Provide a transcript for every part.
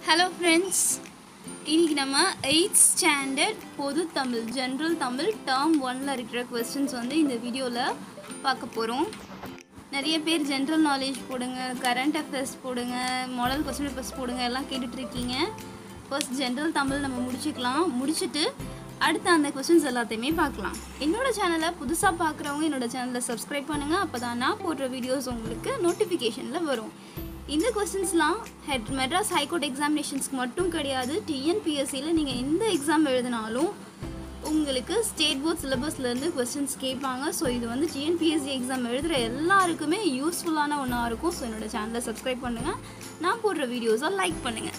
hello friends இன்னைக்கு நம்ம eighth standard பொது தமிழ் ஜென்ரல் தமிழ் டேர்ம் ஒன்ல இருக்கிற கொஸ்டின்ஸ் வந்து இந்த வீடியோவில் பார்க்க போகிறோம் நிறைய பேர் ஜென்ரல் நாலேஜ் போடுங்க கரண்ட் அஃபேர்ஸ் போடுங்க மாடல் கொஸ்டின் பேப்பர்ஸ் போடுங்க எல்லாம் கேட்டுட்டு இருக்கீங்க ஃபர்ஸ்ட் ஜென்ரல் தமிழ் நம்ம முடிச்சுக்கலாம் முடிச்சுட்டு அடுத்து அந்த கொஸ்டின்ஸ் எல்லாத்தையுமே பார்க்கலாம் என்னோட சேனலை புதுசாக பார்க்குறவங்க என்னோட சேனலை சப்ஸ்கிரைப் பண்ணுங்கள் அப்போ தான் நான் போடுற வீடியோஸ் உங்களுக்கு நோட்டிஃபிகேஷனில் வரும் இந்த கொஸ்டின்ஸ்லாம் ஹெட் மெட்ராஸ் ஹைகோர்ட் எக்ஸாமினேஷன்ஸ்க்கு மட்டும் கிடையாது டிஎன்பிஎஸ்சியில் நீங்கள் எந்த எக்ஸாம் எழுதினாலும் உங்களுக்கு ஸ்டேட் போர்ட் சிலபஸ்லேருந்து கொஸ்டின்ஸ் கேட்பாங்க ஸோ இது வந்து டிஎன்பிஎஸ்சி எக்ஸாம் எழுதுகிற எல்லாருக்குமே யூஸ்ஃபுல்லான ஒன்றா இருக்கும் ஸோ என்னோட சேனலை சப்ஸ்கிரைப் பண்ணுங்கள் நான் போடுற வீடியோஸை லைக் பண்ணுங்கள்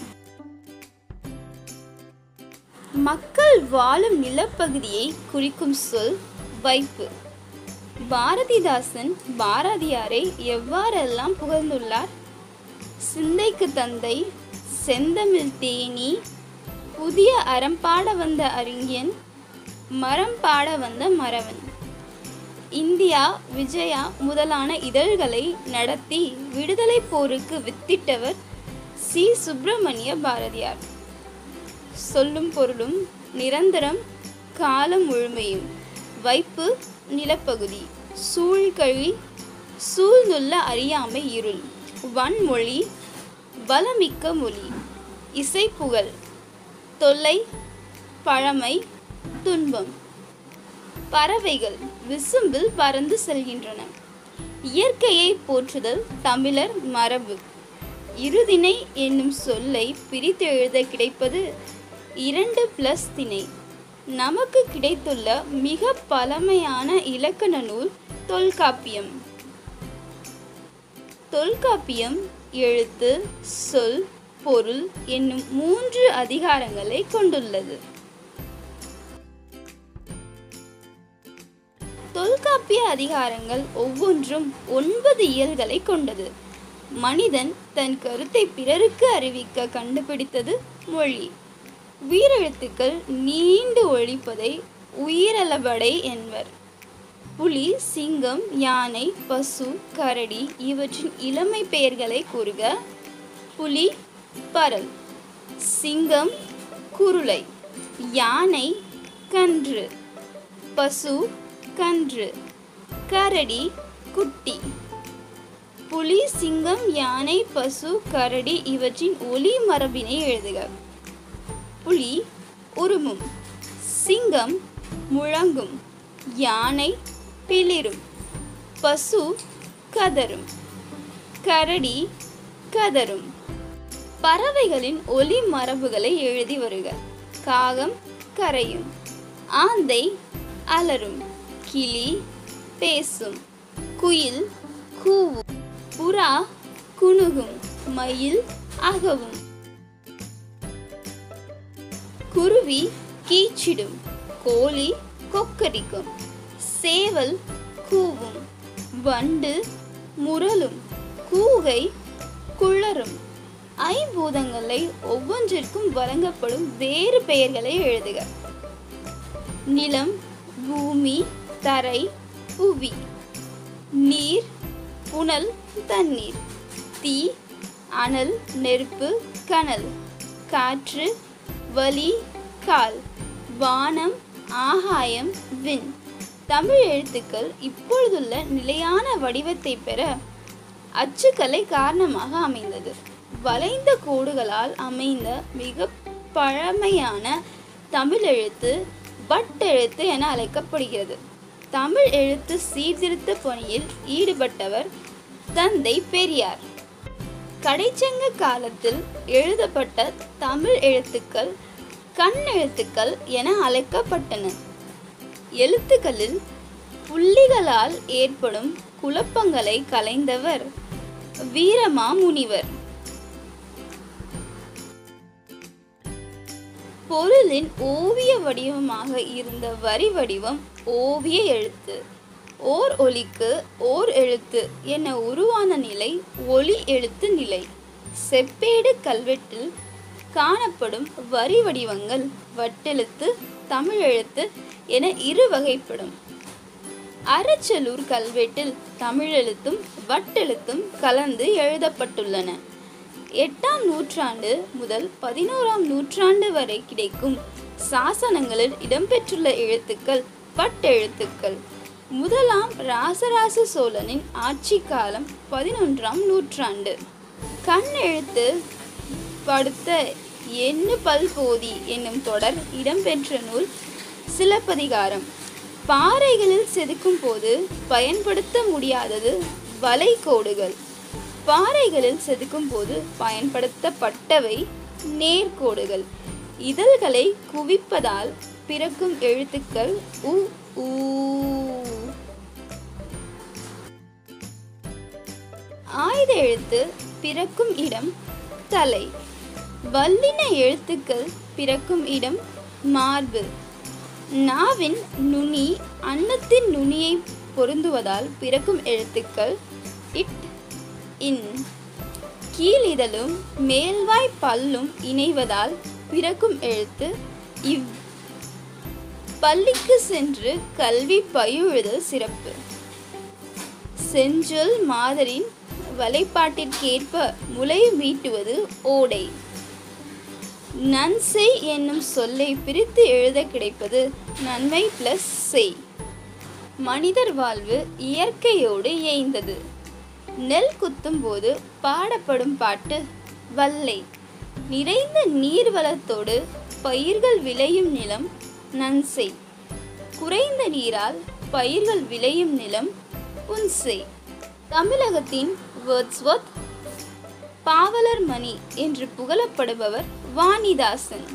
மக்கள் வாழும் நிலப்பகுதியை குறிக்கும் சொல் வைப்பு பாரதிதாசன் பாரதியாரை எவ்வாறெல்லாம் புகழ்ந்துள்ளார் சிந்தைக்கு தந்தை செந்தமிழ் தேனி புதிய அறம்பாட வந்த அறிஞன் மரம் பாட வந்த மறவன் இந்தியா விஜயா முதலான இதழ்களை நடத்தி விடுதலை போருக்கு வித்திட்டவர் சி சுப்பிரமணிய பாரதியார் சொல்லும் பொருளும் நிரந்தரம் காலம் முழுமையும் வைப்பு நிலப்பகுதி சூழ்கழி சூழ்ந்துள்ள அறியாமை இருள் வன்மொழி வளமிக்க மொழி இசைப்புகழ் தொல்லை பழமை துன்பம் பறவைகள் விசும்பில் பறந்து செல்கின்றன இயற்கையை போற்றுதல் தமிழர் மரபு இருதிணை என்னும் சொல்லை பிரித்தெழுத கிடைப்பது இரண்டு பிளஸ் திணை நமக்கு கிடைத்துள்ள மிக பழமையான இலக்கண நூல் தொல்காப்பியம் தொல்காப்பியம் எழுத்து சொல் பொருள் என்னும் மூன்று அதிகாரங்களை கொண்டுள்ளது தொல்காப்பிய அதிகாரங்கள் ஒவ்வொன்றும் ஒன்பது இயல்களை கொண்டது மனிதன் தன் கருத்தை பிறருக்கு அறிவிக்க கண்டுபிடித்தது மொழி உயிரெழுத்துக்கள் நீண்டு ஒழிப்பதை உயிரளபடை என்பர் புலி சிங்கம் யானை பசு கரடி இவற்றின் இளமை பெயர்களை கூறுக புலி பரல் சிங்கம் குருளை யானை கன்று பசு கன்று கரடி குட்டி புலி சிங்கம் யானை பசு கரடி இவற்றின் ஒலி மரபினை எழுதுக புலி உருமும் சிங்கம் முழங்கும் யானை பிளிரும் பசு கதரும் கரடி கதரும் பறவைகளின் ஒலி மரபுகளை எழுதி வருக காகம் கரையும் ஆந்தை அலரும் கிளி பேசும் குயில் கூவும் புறா குணுகும் மயில் அகவும் குருவி கீச்சிடும் கோழி கொக்கரிக்கும் சேவல் கூவும் வண்டு முரலும் கூகை குளரும் ஐம்பூதங்களை ஒவ்வொன்றிற்கும் வழங்கப்படும் வேறு பெயர்களை எழுதுக நிலம் பூமி தரை புவி நீர் புனல் தண்ணீர் தீ அனல் நெருப்பு கனல் காற்று வலி கால் வானம் ஆகாயம் விண் தமிழ் எழுத்துக்கள் இப்பொழுதுள்ள நிலையான வடிவத்தை பெற அச்சுக்கலை காரணமாக அமைந்தது வளைந்த கோடுகளால் அமைந்த மிக பழமையான தமிழ் எழுத்து வட்டெழுத்து என அழைக்கப்படுகிறது தமிழ் எழுத்து சீர்திருத்த பணியில் ஈடுபட்டவர் தந்தை பெரியார் கடைச்சங்க காலத்தில் எழுதப்பட்ட தமிழ் எழுத்துக்கள் கண் எழுத்துக்கள் என அழைக்கப்பட்டன எழுத்துக்களில் புள்ளிகளால் ஏற்படும் குழப்பங்களை கலைந்தவர் வீரமாமுனிவர் பொருளின் ஓவிய வடிவமாக இருந்த வரி வடிவம் ஓவிய எழுத்து ஓர் ஒலிக்கு ஓர் எழுத்து என உருவான நிலை ஒளி எழுத்து நிலை செப்பேடு கல்வெட்டில் காணப்படும் வரி வடிவங்கள் வட்டெழுத்து தமிழெழுத்து என இரு வகைப்படும் அறச்சலூர் கல்வெட்டில் தமிழெழுத்தும் வட்டெழுத்தும் கலந்து எழுதப்பட்டுள்ளன எட்டாம் நூற்றாண்டு முதல் பதினோராம் நூற்றாண்டு வரை கிடைக்கும் சாசனங்களில் இடம்பெற்றுள்ள எழுத்துக்கள் பட்டெழுத்துக்கள் முதலாம் ராசராச சோழனின் ஆட்சி காலம் பதினொன்றாம் நூற்றாண்டு கண் எழுத்து படுத்த எண்ணு பல்போதி என்னும் தொடர் இடம்பெற்ற நூல் சிலப்பதிகாரம் பாறைகளில் செதுக்கும் போது பயன்படுத்த முடியாதது வளைகோடுகள் பாறைகளில் செதுக்கும் போது பயன்படுத்தப்பட்டவை நேர்கோடுகள் இதழ்களை குவிப்பதால் பிறக்கும் எழுத்துக்கள் உ ஊ ஆயுத எழுத்து பிறக்கும் இடம் தலை வல்லின எழுத்துக்கள் பிறக்கும் இடம் மார்பு நாவின் நுனி அன்னத்தின் நுனியை பொருந்துவதால் பிறக்கும் எழுத்துக்கள் இட் இன் கீழிதழும் மேல்வாய் பல்லும் இணைவதால் பிறக்கும் எழுத்து இவ் பள்ளிக்கு சென்று கல்வி பயிலுதல் சிறப்பு செஞ்சொல் மாதரின் வலைப்பாட்டிற்கேற்ப முளை மீட்டுவது ஓடை நன்செய் என்னும் சொல்லை பிரித்து எழுத கிடைப்பது நன்மை பிளஸ் செய் மனிதர் வாழ்வு இயற்கையோடு இயைந்தது நெல் குத்தும் போது பாடப்படும் பாட்டு வல்லை நிறைந்த நீர்வளத்தோடு பயிர்கள் விளையும் நிலம் நன்செய் குறைந்த நீரால் பயிர்கள் விளையும் நிலம் புன்செய் தமிழகத்தின் வேர்ட்ஸ்வர்த் பாவலர் மணி என்று புகழப்படுபவர் வாணிதாசன்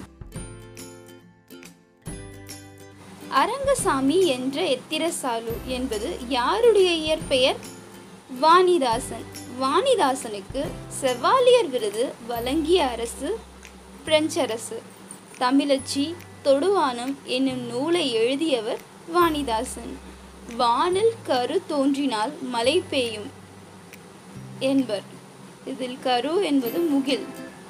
அரங்கசாமி என்ற எத்திரசாலு என்பது யாருடைய இயற்பெயர் வாணிதாசன் வாணிதாசனுக்கு செவாலியர் விருது வழங்கிய அரசு பிரெஞ்சு அரசு தமிழச்சி தொடுவானம் என்னும் நூலை எழுதியவர் வாணிதாசன் வானில் கரு தோன்றினால் மழை பெய்யும் என்பர் இதில் கரு என்பது முகில்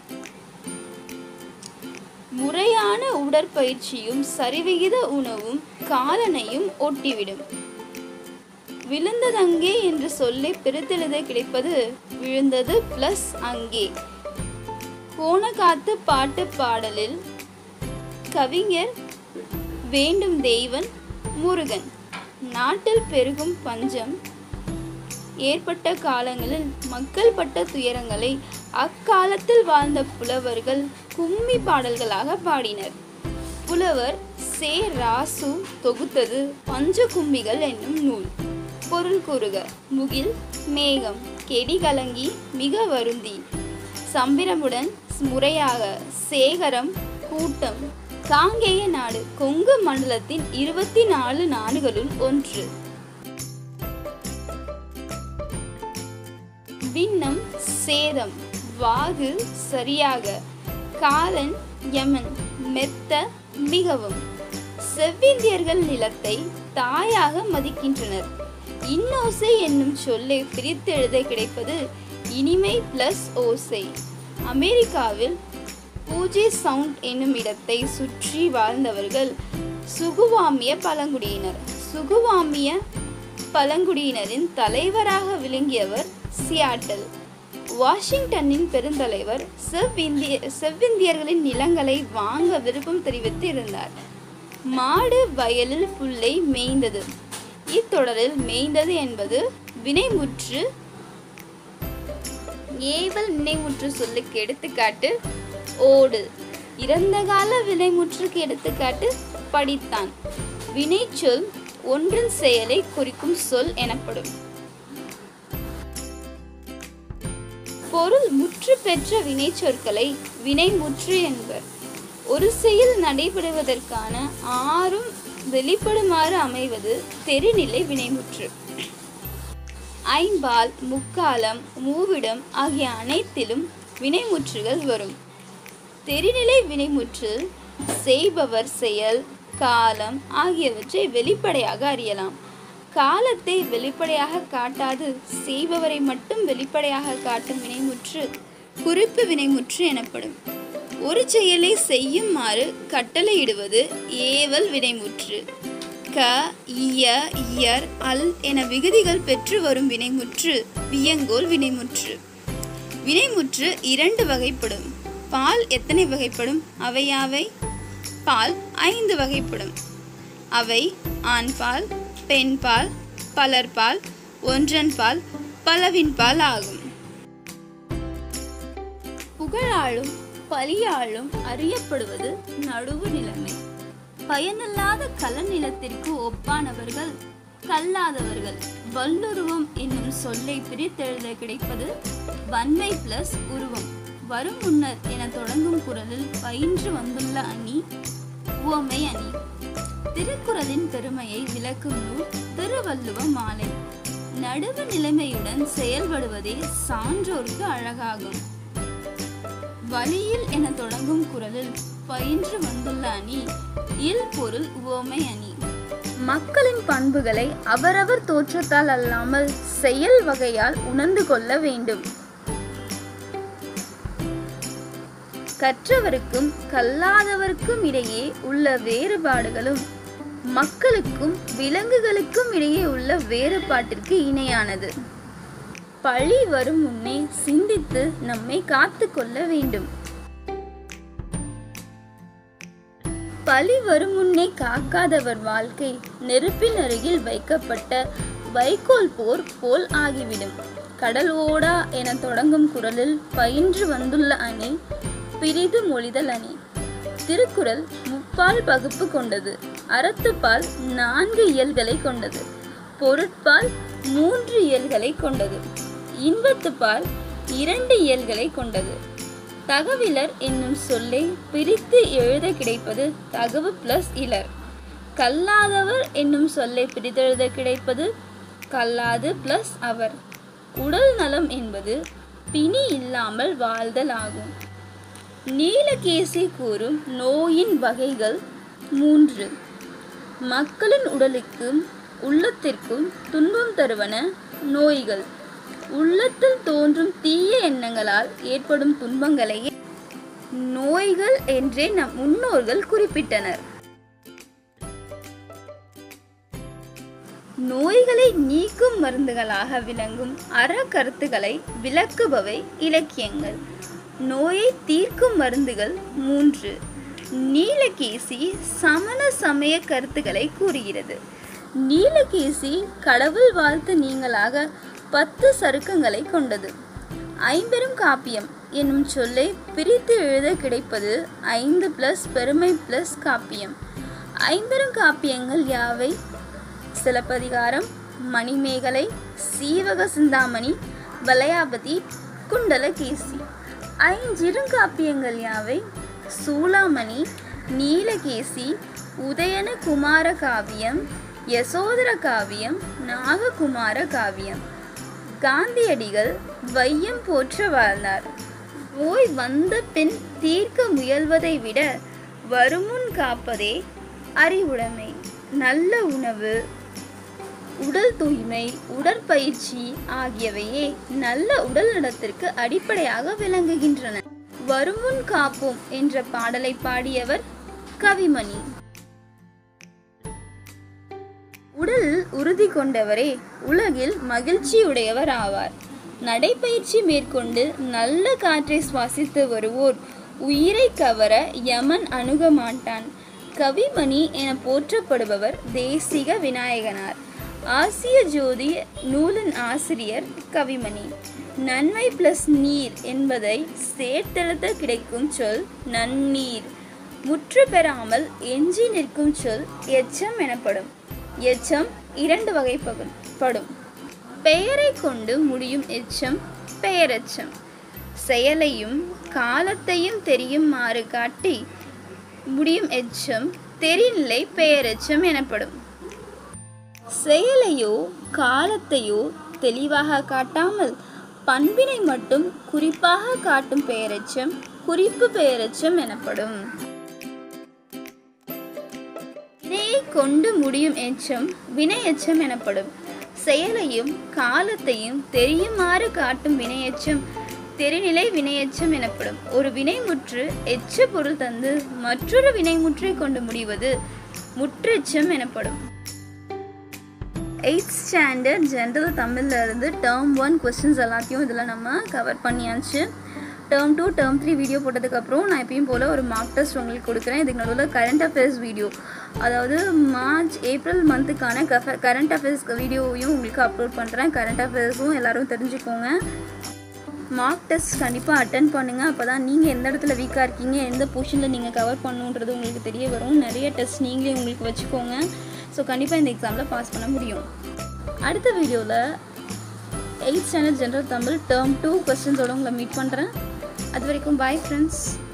முறையான உடற்பயிற்சியும் சரிவிகித உணவும் காலனையும் ஒட்டிவிடும் விழுந்ததங்கே என்று சொல்லி பிரித்தெழுத கிடைப்பது விழுந்தது பிளஸ் அங்கே கோணக்காத்து பாட்டு பாடலில் கவிஞர் வேண்டும் தெய்வன் முருகன் நாட்டில் பெருகும் பஞ்சம் ஏற்பட்ட காலங்களில் மக்கள் பட்ட துயரங்களை அக்காலத்தில் வாழ்ந்த புலவர்கள் கும்மி பாடல்களாக பாடினர் புலவர் சே ராசு தொகுத்தது பஞ்ச கும்மிகள் என்னும் நூல் பொருள் கூறுக முகில் மேகம் கெடி கலங்கி மிக வருந்தி சம்பிரமுடன் முறையாக சேகரம் கூட்டம் காங்கேய நாடு கொங்கு மண்டலத்தின் இருபத்தி நாலு நாடுகளுள் ஒன்று விண்ணம் சேதம் வாகு சரியாக காலன் யமன் மெத்த மிகவும் செவ்விந்தியர்கள் நிலத்தை தாயாக மதிக்கின்றனர் இன்னோசை என்னும் சொல்லை பிரித்தெழுத கிடைப்பது இனிமை பிளஸ் ஓசை அமெரிக்காவில் பூஜை சவுண்ட் என்னும் இடத்தை சுற்றி வாழ்ந்தவர்கள் சுகுவாமிய பழங்குடியினர் சுகுவாமிய பழங்குடியினரின் தலைவராக விளங்கியவர் சியாட்டல் வாஷிங்டனின் பெருந்தலைவர் செவ்விந்திய செவ்விந்தியர்களின் நிலங்களை வாங்க விருப்பம் தெரிவித்து இருந்தார் மாடு வயலில் புல்லை மேய்ந்தது இத்தொடரில் மேய்ந்தது என்பது வினைமுற்று ஏவல் வினைமுற்று சொல்லுக்கு எடுத்துக்காட்டு ஓடு இறந்த கால வினைமுற்றுக்கு எடுத்துக்காட்டு படித்தான் வினைச்சொல் ஒன்றின் செயலை குறிக்கும் சொல் எனப்படும் பொருள் முற்று பெற்ற வினைச்சொற்களை வினைமுற்று என்பர் ஒரு செயல் நடைபெறுவதற்கான ஆறும் வெளிப்படுமாறு அமைவது தெரிநிலை வினைமுற்று ஐம்பால் முக்காலம் மூவிடம் ஆகிய அனைத்திலும் வினைமுற்றுகள் வரும் தெரிநிலை வினைமுற்று செய்பவர் செயல் காலம் ஆகியவற்றை வெளிப்படையாக அறியலாம் காலத்தை வெளிப்படையாக காட்டாது செய்பவரை மட்டும் வெளிப்படையாக காட்டும் வினைமுற்று குறிப்பு வினைமுற்று எனப்படும் ஒரு செயலை செய்யுமாறு கட்டளையிடுவது ஏவல் வினைமுற்று க இய இயர் அல் என விகுதிகள் பெற்று வரும் வினைமுற்று வியங்கோல் வினைமுற்று வினைமுற்று இரண்டு வகைப்படும் பால் எத்தனை வகைப்படும் அவை யாவை பால் ஐந்து வகைப்படும் அவை ஆண் பால் பெண் பால் பலர்பால் ஒன்றன் பால் பலவின் பால் ஆகும் புகழாலும் பலியாலும் அறியப்படுவது நடுவு நிலைமை பயனில்லாத கலநிலத்திற்கு ஒப்பானவர்கள் கல்லாதவர்கள் வல்லுருவம் என்னும் சொல்லை பிரித்தெழுத கிடைப்பது வன்மை பிளஸ் உருவம் வரும் முன்னர் என தொடங்கும் குரலில் பயின்று வந்துள்ள அணி உவமை அணி திருக்குறளின் பெருமையை விளக்கும் நூல் திருவள்ளுவ மாலை நடுவு நிலைமையுடன் செயல்படுவதே சான்றோர்க்கு அழகாகும் வழியில் என தொடங்கும் குரலில் பயின்று வந்துள்ள அணி இல் பொருள் உவமை அணி மக்களின் பண்புகளை அவரவர் தோற்றத்தால் அல்லாமல் செயல் வகையால் உணர்ந்து கொள்ள வேண்டும் கற்றவருக்கும் கல்லாதவருக்கும் இடையே உள்ள வேறுபாடுகளும் மக்களுக்கும் விலங்குகளுக்கும் இடையே உள்ள வேறுபாட்டிற்கு இணையானது பழி வரும் முன்னே சிந்தித்து நம்மை காத்து கொள்ள வேண்டும் பழி வரும் முன்னே காக்காதவர் வாழ்க்கை நெருப்பின் அருகில் வைக்கப்பட்ட வைக்கோல் போர் போல் ஆகிவிடும் கடல் ஓடா என தொடங்கும் குரலில் பயின்று வந்துள்ள அணி பிரிது மொழிதல் அணி திருக்குறள் முப்பால் பகுப்பு கொண்டது அறத்துப்பால் நான்கு இயல்களை கொண்டது பொருட்பால் மூன்று இயல்களை கொண்டது இன்பத்துப்பால் இரண்டு இயல்களை கொண்டது தகவிலர் என்னும் சொல்லை பிரித்து எழுத கிடைப்பது தகவு பிளஸ் இலர் கல்லாதவர் என்னும் சொல்லை பிரித்தெழுத கிடைப்பது கல்லாது பிளஸ் அவர் உடல் நலம் என்பது பிணி இல்லாமல் வாழ்தல் ஆகும் நீலகேசி கூறும் நோயின் வகைகள் மூன்று மக்களின் உடலுக்கும் உள்ளத்திற்கும் துன்பம் தருவன நோய்கள் உள்ளத்தில் தோன்றும் தீய எண்ணங்களால் ஏற்படும் துன்பங்களையே நோய்கள் என்றே நம் முன்னோர்கள் குறிப்பிட்டனர் நோய்களை நீக்கும் மருந்துகளாக விளங்கும் அற கருத்துக்களை விளக்குபவை இலக்கியங்கள் நோயை தீர்க்கும் மருந்துகள் மூன்று நீலகேசி சமண சமய கருத்துக்களை கூறுகிறது நீலகேசி கடவுள் வாழ்த்து நீங்களாக பத்து சருக்கங்களை கொண்டது ஐம்பெரும் காப்பியம் என்னும் சொல்லை பிரித்து எழுத கிடைப்பது ஐந்து பிளஸ் பெருமை பிளஸ் காப்பியம் ஐம்பெரும் காப்பியங்கள் யாவை சிலப்பதிகாரம் மணிமேகலை சீவக சிந்தாமணி வளையாபதி குண்டலகேசி ஐஞ்சிறுங்காப்பியங்கள் யாவை சூளாமணி நீலகேசி உதயன குமார காவியம் யசோதர காவியம் நாககுமார காவியம் காந்தியடிகள் வையம் போற்ற வாழ்ந்தார் ஓய் வந்த பின் தீர்க்க முயல்வதை விட வருமுன் காப்பதே அறிவுடைமை நல்ல உணவு உடல் தூய்மை உடற்பயிற்சி ஆகியவையே நல்ல உடல் நலத்திற்கு அடிப்படையாக விளங்குகின்றன வருமுன் காப்போம் என்ற பாடலை பாடியவர் கவிமணி உடல் உறுதி கொண்டவரே உலகில் மகிழ்ச்சியுடையவர் ஆவார் நடைப்பயிற்சி மேற்கொண்டு நல்ல காற்றை சுவாசித்து வருவோர் உயிரை கவர யமன் அணுக மாட்டான் கவிமணி என போற்றப்படுபவர் தேசிக விநாயகனார் ஆசிய ஜோதி நூலின் ஆசிரியர் கவிமணி நன்மை பிளஸ் நீர் என்பதை சேர்த்தெழுத கிடைக்கும் சொல் நன்னீர் முற்று பெறாமல் எஞ்சி நிற்கும் சொல் எச்சம் எனப்படும் எச்சம் இரண்டு வகைப்படும் பெயரை கொண்டு முடியும் எச்சம் பெயரெச்சம் செயலையும் காலத்தையும் தெரியுமாறு காட்டி முடியும் எச்சம் தெரிநிலை பெயரெச்சம் எனப்படும் செயலையோ காலத்தையோ தெளிவாக காட்டாமல் பண்பினை மட்டும் குறிப்பாக காட்டும் பெயரெச்சம் குறிப்பு பெயரெச்சம் எனப்படும் வினையை கொண்டு முடியும் எச்சம் வினை எச்சம் எனப்படும் செயலையும் காலத்தையும் தெரியுமாறு காட்டும் வினையெச்சம் தெரிநிலை வினையெச்சம் எனப்படும் ஒரு வினைமுற்று எச்ச பொருள் தந்து மற்றொரு வினைமுற்றை கொண்டு முடிவது முற்றெச்சம் எனப்படும் எயித் ஸ்டாண்டர்ட் ஜென்ரல் தமிழ்ல இருந்து டேர்ம் ஒன் கொஸ்டின்ஸ் எல்லாத்தையும் இதில் நம்ம கவர் பண்ணியாச்சு term two term three video போட்டதுக்கப்புறம் நான் எப்பயும் போல் ஒரு மார்க் டெஸ்ட் உங்களுக்கு கொடுக்குறேன் இதுக்கு நடுவில் கரண்ட் அஃபேர்ஸ் வீடியோ அதாவது மார்ச் ஏப்ரல் மந்த்துக்கான கஃப கரண்ட் அஃபேர்ஸ் வீடியோவையும் உங்களுக்கு அப்லோட் பண்ணுறேன் கரண்ட் அஃபேர்ஸும் எல்லோரும் தெரிஞ்சுக்கோங்க மார்க் டெஸ்ட் கண்டிப்பாக அட்டன் பண்ணுங்கள் அப்போ தான் நீங்கள் எந்த இடத்துல வீக்காக இருக்கீங்க எந்த பொசிஷனில் நீங்கள் கவர் பண்ணணுன்றது உங்களுக்கு தெரிய வரும் நிறைய டெஸ்ட் நீங்களே உங்களுக்கு வச்சுக்கோங்க ஸோ கண்டிப்பாக இந்த எக்ஸாமில் பாஸ் பண்ண முடியும் அடுத்த வீடியோவில் eight standard general Tamil term two கொஸ்டின்ஸோட உங்களை மீட் பண்ணுறேன் அது வரைக்கும் பாய் ஃப்ரெண்ட்ஸ்